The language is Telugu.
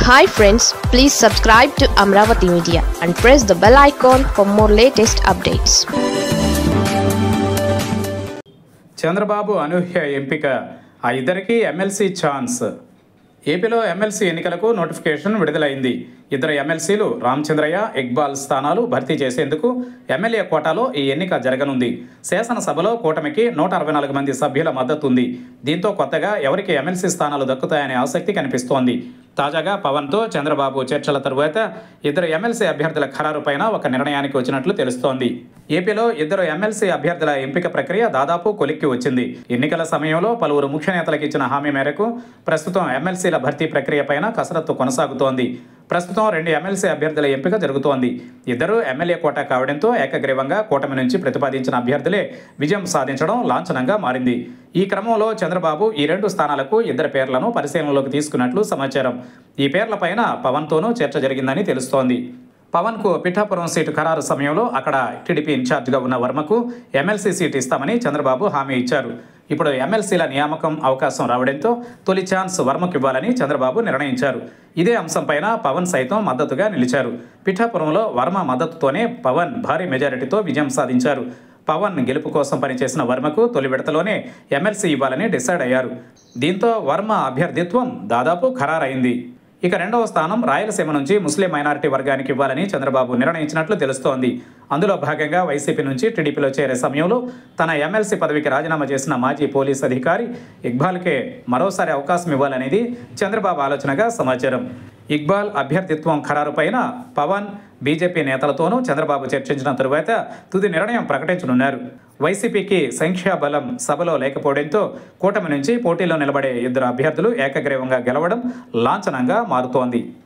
hi friends please subscribe to Amaravati media and press the bell icon for more latest updates Chandrababu అనూహ్య ఎంపిక ఆ ఇద్దరికి ఎమ్మెల్సీ ఛాన్స్ ఏపీలో ఎమ్మెల్సీ ఎన్నికలకు నోటిఫికేషన్ విడుదలైంది ఇద్దరు ఎమ్మెల్సీలు రామచంద్రయ్య ఇక్బాల్ స్థానాలు భర్తీ చేసేందుకు ఎమ్మెల్యే కోటాలో ఈ ఎన్నిక జరగనుంది శాసనసభలో కూటమికి నూట అరవై నాలుగు మంది సభ్యుల మద్దతు ఉంది దీంతో కొత్తగా ఎవరికి ఎమ్మెల్సీ స్థానాలు దక్కుతాయనే ఆసక్తి కనిపిస్తోంది తాజాగా పవన్తో చంద్రబాబు చర్చల తరువాత ఇద్దరు ఎమ్మెల్సీ అభ్యర్థుల ఖరారుపైన ఒక నిర్ణయానికి వచ్చినట్లు తెలుస్తోంది ఏపీలో ఇద్దరు ఎమ్మెల్సీ అభ్యర్థుల ఎంపిక ప్రక్రియ దాదాపు కొలిక్కి వచ్చింది ఎన్నికల సమయంలో పలువురు ముఖ్య నేతలకు ఇచ్చిన హామీ మేరకు ప్రస్తుతం ఎమ్మెల్సీల భర్తీ ప్రక్రియపైన కసరత్తు కొనసాగుతోంది ప్రస్తుతం రెండు ఎమ్మెల్సీ అభ్యర్థుల ఎంపిక జరుగుతోంది ఇద్దరు ఎమ్మెల్యే కోట కావడంతో ఏకగ్రీవంగా కూటమి నుంచి ప్రతిపాదించిన అభ్యర్థులే విజయం సాధించడం లాంఛనంగా మారింది ఈ క్రమంలో చంద్రబాబు ఈ రెండు స్థానాలకు ఇద్దరు పేర్లను పరిశీలనలోకి తీసుకున్నట్లు సమాచారం ఈ పేర్లపైన పవన్తోనూ చర్చ జరిగిందని తెలుస్తోంది పవన్కు పిఠాపురం సీటు ఖరారు సమయంలో అక్కడ టీడీపీ ఇన్ఛార్జిగా ఉన్న వర్మకు ఎమ్మెల్సీ సీటు ఇస్తామని చంద్రబాబు హామీ ఇచ్చారు ఇప్పుడు ఎమ్మెల్సీల నియామకం అవకాశం రావడంతో తొలి ఛాన్స్ వర్మకు ఇవ్వాలని చంద్రబాబు నిర్ణయించారు ఇదే అంశంపైన పవన్ సైతం మద్దతుగా నిలిచారు పిఠాపురంలో వర్మ మద్దతుతోనే పవన్ భారీ మెజారిటీతో విజయం సాధించారు పవన్ గెలుపు కోసం పనిచేసిన వర్మకు తొలి విడతలోనే ఎమ్మెల్సీ ఇవ్వాలని డిసైడ్ అయ్యారు దీంతో వర్మ అభ్యర్థిత్వం దాదాపు ఖరారైంది ఇక రెండవ స్థానం రాయలసీమ నుంచి ముస్లిం మైనారిటీ వర్గానికి ఇవ్వాలని చంద్రబాబు నిర్ణయించినట్లు తెలుస్తోంది అందులో భాగంగా వైసీపీ నుంచి టీడీపీలో చేరే సమయంలో తన ఎమ్మెల్సీ పదవికి రాజీనామా చేసిన మాజీ పోలీస్ అధికారి ఇక్బాల్కే మరోసారి అవకాశం ఇవ్వాలనేది చంద్రబాబు ఆలోచనగా సమాచారం ఇక్బాల్ అభ్యర్థిత్వం ఖరారుపైన పవన్ బీజేపీ నేతలతోనూ చంద్రబాబు చర్చించిన తరువాత తుది నిర్ణయం ప్రకటించనున్నారు వైసీపీకి సంఖ్యాబలం సభలో లేకపోవడంతో కూటమి నుంచి పోటీలో నిలబడే ఇద్దరు అభ్యర్థులు ఏకగ్రీవంగా గెలవడం లాంఛనంగా మారుతోంది